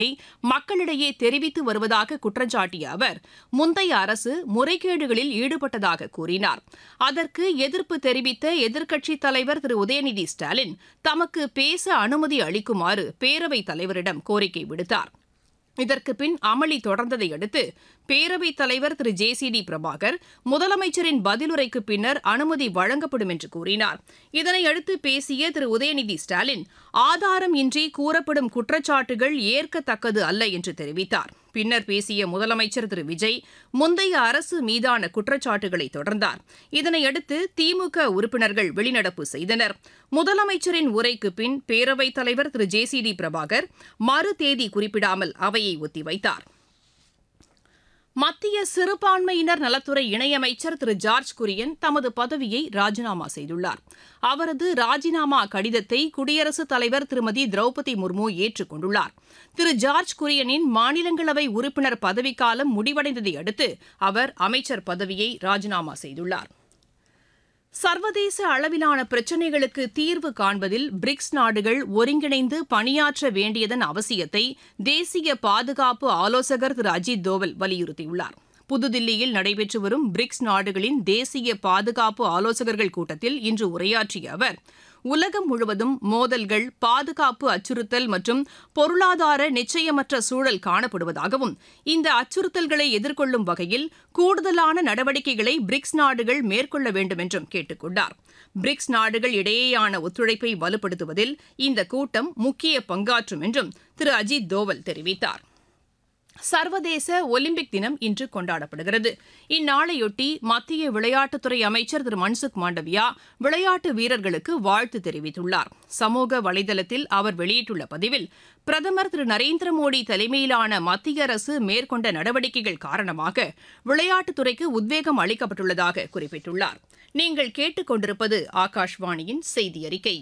மக்களிடையே தெரிவித்து வருவதாக குற்றஞ்சாட்டிய அவர் முந்தைய அரசு முறைகேடுகளில் ஈடுபட்டதாக கூறினார் அதற்கு எதிர்ப்பு தெரிவித்த எதிர்க்கட்சித் தலைவர் திரு உதயநிதி ஸ்டாலின் தமக்கு பேச அனுமதி அளிக்குமாறு பேரவைத் தலைவரிடம் கோரிக்கை விடுத்தார் இதற்கு பின் அமளி தொடர்ந்ததை அடுத்து பேரவைத் தலைவர் Thiru J C D Prabhakar முதலமைச்சரின் பதிலுரைக்கு பின்னர் அனுமதி வழங்கப்படும் என்று கூறினார் இதனையடுத்து பேசிய திரு உதயநிதி ஸ்டாலின் ஆதாரம் இன்றி கூறப்படும் குற்றச்சாட்டுகள் ஏற்கத்தக்கது அல்ல என்று தெரிவித்தார் பின்னர் பேசிய முதலமைச்சர் திரு விஜய் முந்தைய அரசு மீதான குற்றச்சாட்டுகளை தொடர்ந்தார் இதனையடுத்து திமுக உறுப்பினர்கள் வெளிநடப்பு செய்தனர் முதலமைச்சரின் உரைக்கு பின் பேரவைத் தலைவர் Thiru J C D Prabhakar மறு தேதி குறிப்பிடாமல் அவையை ஒத்திவைத்தார் மத்திய சிறுபான்மையினர் நலத்துறை இணையமைச்சர் திரு ஜார்ஜ் குரியன் தமது பதவியை ராஜினாமா செய்துள்ளார் அவரது ராஜினாமா கடிதத்தை குடியரசுத் தலைவர் திருமதி திரௌபதி முர்மு ஏற்றுக் கொண்டுள்ளார் திரு ஜார்ஜ் குரியனின் மாநிலங்களவை உறுப்பினர் பதவிக்காலம் முடிவடைந்ததை அடுத்து அவர் அமைச்சர் பதவியை ராஜினாமா செய்துள்ளார் சர்வதேச அளவிலான பிரச்சினைகளுக்கு தீர்வு காண்பதில் பிரிக்ஸ் நாடுகள் ஒருங்கிணைந்து பணியாற்ற வேண்டியதன் அவசியத்தை தேசிய பாதுகாப்பு ஆலோசகர் திரு அஜித் தோவல் வலியுறுத்தியுள்ளார் புதுதில்லியில் நடைபெற்று வரும் பிரிக்ஸ் நாடுகளின் தேசிய பாதுகாப்பு ஆலோசகர்கள் கூட்டத்தில் இன்று உரையாற்றிய அவர் உலகம் முழுவதும் மோதல்கள் பாதுகாப்பு அச்சுறுத்தல் மற்றும் பொருளாதார நிச்சயமற்ற சூழல் காணப்படுவதாகவும் இந்த அச்சுறுத்தல்களை எதிர்கொள்ளும் வகையில் கூடுதலான நடவடிக்கைகளை பிரிக்ஸ் நாடுகள் மேற்கொள்ள வேண்டும் என்றும் கேட்டுக் கொண்டார் பிரிக்ஸ் நாடுகள் இடையேயான ஒத்துழைப்பை வலுப்படுத்துவதில் இந்த கூட்டம் முக்கிய பங்காற்றும் என்றும் திரு அஜித் தோவல் தெரிவித்தார் சர்வதேச ஒலிம்பிக் தினம் இன்று கொண்டாடப்படுகிறது இந்நாளையொட்டி மத்திய விளையாட்டுத்துறை அமைச்சர் திரு மன்சுக் மாண்டவியா விளையாட்டு வீரர்களுக்கு வாழ்த்து தெரிவித்துள்ளார் சமூக வலைதளத்தில் அவர் வெளியிட்டுள்ள பதிவில் பிரதமர் திரு நரேந்திர மோடி தலைமையிலான மத்திய அரசு மேற்கொண்ட நடவடிக்கைகள் காரணமாக விளையாட்டுத்துறைக்கு உத்வேகம் அளிக்கப்பட்டுள்ளதாக குறிப்பிட்டுள்ளார் நீங்கள் கேட்டுக்கொண்டிருப்பது ஆகாஷ்வாணியின் செய்தி அறிக்கை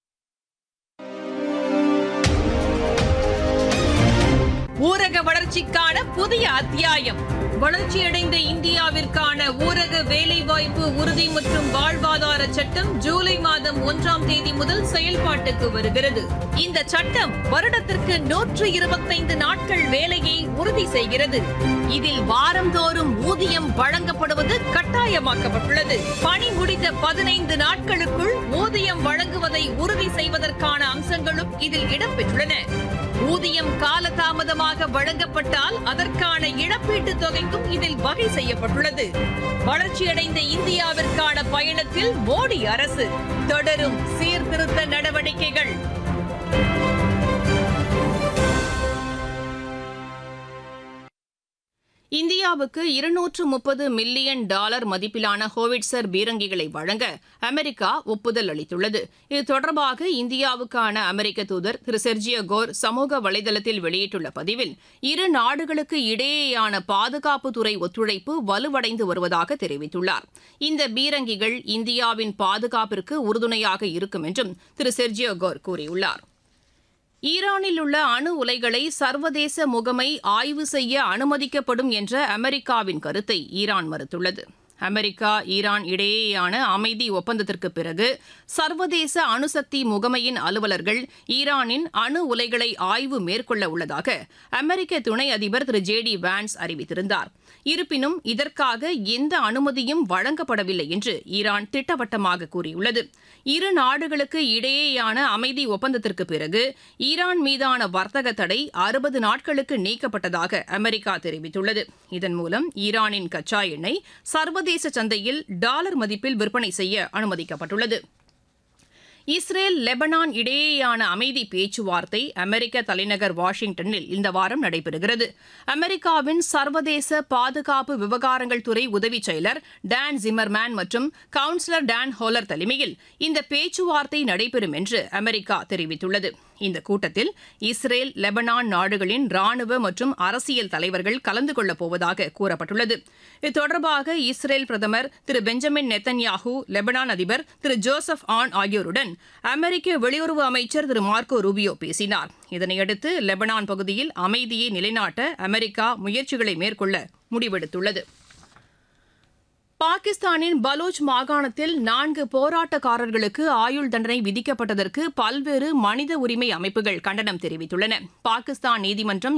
ஊரக வளர்ச்சிக்கான புதிய அத்தியாயம் வளர்ச்சியடைந்த இந்தியாவிற்கான ஊரக வேலைவாய்ப்பு உறுதி மற்றும் வாழ்வாதார சட்டம் ஜூலை மாதம் ஒன்றாம் தேதி முதல் செயல்பாட்டுக்கு வருகிறது இந்த சட்டம் வருடத்திற்கு நூற்று இருபத்தைந்து நாட்கள் வேலையை உறுதி செய்கிறது இதில் வாரந்தோறும் ஊதியம் வழங்கப்படுவது கட்டாயமாக்கப்பட்டுள்ளது பணி முடிந்த பதினைந்து நாட்களுக்குள் ஊதியம் வழங்குவதை உறுதி செய்வதற்கான அம்சங்களும் இதில் இடம்பெற்றுள்ளன ஊதியம் காலதாமதமாக வழங்கப்பட்டால் அதற்கான இழப்பீட்டு தொகைக்கும் இதில் வகை செய்யப்பட்டுள்ளது வளர்ச்சியடைந்த இந்தியாவிற்கான பயணத்தில் மோடி அரசு தொடரும் சீர்திருத்த நடவடிக்கைகள் இந்தியாவுக்கு இருநூற்று முப்பது மில்லியன் டாலர் மதிப்பிலான ஹோவிட்சர் பீரங்கிகளை வழங்க அமெரிக்கா ஒப்புதல் அளித்துள்ளது இது தொடர்பாக இந்தியாவுக்கான அமெரிக்க தூதர் திரு செர்ஜியோ கோர் சமூக வலைதளத்தில் வெளியிட்டுள்ள பதிவில் இரு நாடுகளுக்கு இடையேயான பாதுகாப்புத்துறை ஒத்துழைப்பு வலுவடைந்து வருவதாக தெரிவித்துள்ளார் இந்த பீரங்கிகள் இந்தியாவின் பாதுகாப்பிற்கு உறுதுணையாக இருக்கும் என்றும் திரு செர்ஜியோ கோர் கூறியுள்ளார் ஈரானில் உள்ள அணு உலைகளை சர்வதேச முகமை ஆய்வு செய்ய அனுமதிக்கப்படும் என்ற அமெரிக்காவின் கருத்தை ஈரான் மறுத்துள்ளது அமெரிக்கா ஈரான் இடையேயான அமைதி ஒப்பந்தத்திற்கு பிறகு சர்வதேச அணுசக்தி முகமையின் அலுவலர்கள் ஈரானின் அணு உலைகளை ஆய்வு மேற்கொள்ள உள்ளதாக அமெரிக்க துணை அதிபர் திரு ஜே டி வான்ஸ் அறிவித்திருந்தார் இருப்பினும் இதற்காக எந்த அனுமதியும் வழங்கப்படவில்லை என்று ஈரான் திட்டவட்டமாக கூறியுள்ளது இரு நாடுகளுக்கு இடையேயான அமைதி ஒப்பந்தத்திற்கு பிறகு ஈரான் மீதான வர்த்தக தடை அறுபது நாட்களுக்கு நீக்கப்பட்டதாக அமெரிக்கா தெரிவித்துள்ளது இதன் மூலம் ஈரானின் கச்சா எண்ணெய் சர்வதேச சந்தையில் டாலர் மதிப்பில் விற்பனை செய்ய அனுமதிக்கப்பட்டுள்ளது இஸ்ரேல் லெபனான் இடையேயான அமைதி பேச்சுவார்த்தை அமெரிக்க தலைநகர் வாஷிங்டனில் இந்த வாரம் நடைபெறுகிறது அமெரிக்காவின் சர்வதேச பாதுகாப்பு விவகாரங்கள் துறை உதவி செயலர் டான் ஜிமர்மேன் மற்றும் கவுன்சிலர் டான் ஹோலர் தலைமையில் இந்த பேச்சுவார்த்தை நடைபெறும் என்று அமெரிக்கா தெரிவித்துள்ளது இந்த கூட்டத்தில் இஸ்ரேல் லெபனான் நாடுகளின் ராணுவ மற்றும் அரசியல் தலைவர்கள் கலந்து கொள்ளப் போவதாக கூறப்பட்டுள்ளது இது தொடர்பாக இஸ்ரேல் பிரதமர் திரு பெஞ்சமின் நெத்தன்யாஹூ லெபனான் அதிபர் திரு ஜோசப் ஆன் ஆகியோருடன் அமெரிக்க வெளியுறவு அமைச்சர் திரு மார்க்கோ ரூபியோ பேசினார் இதனையடுத்து லெபனான் பகுதியில் அமைதியை நிலைநாட்ட அமெரிக்கா முயற்சிகளை மேற்கொள்ள முடிவெடுத்துள்ளது பாகிஸ்தானின் பலூச் மாகாணத்தில் நான்கு போராட்டக்காரர்களுக்கு ஆயுள் தண்டனை விதிக்கப்பட்டதற்கு பல்வேறு மனித உரிமை அமைப்புகள் கண்டனம் தெரிவித்துள்ளன பாகிஸ்தான் நீதிமன்றம்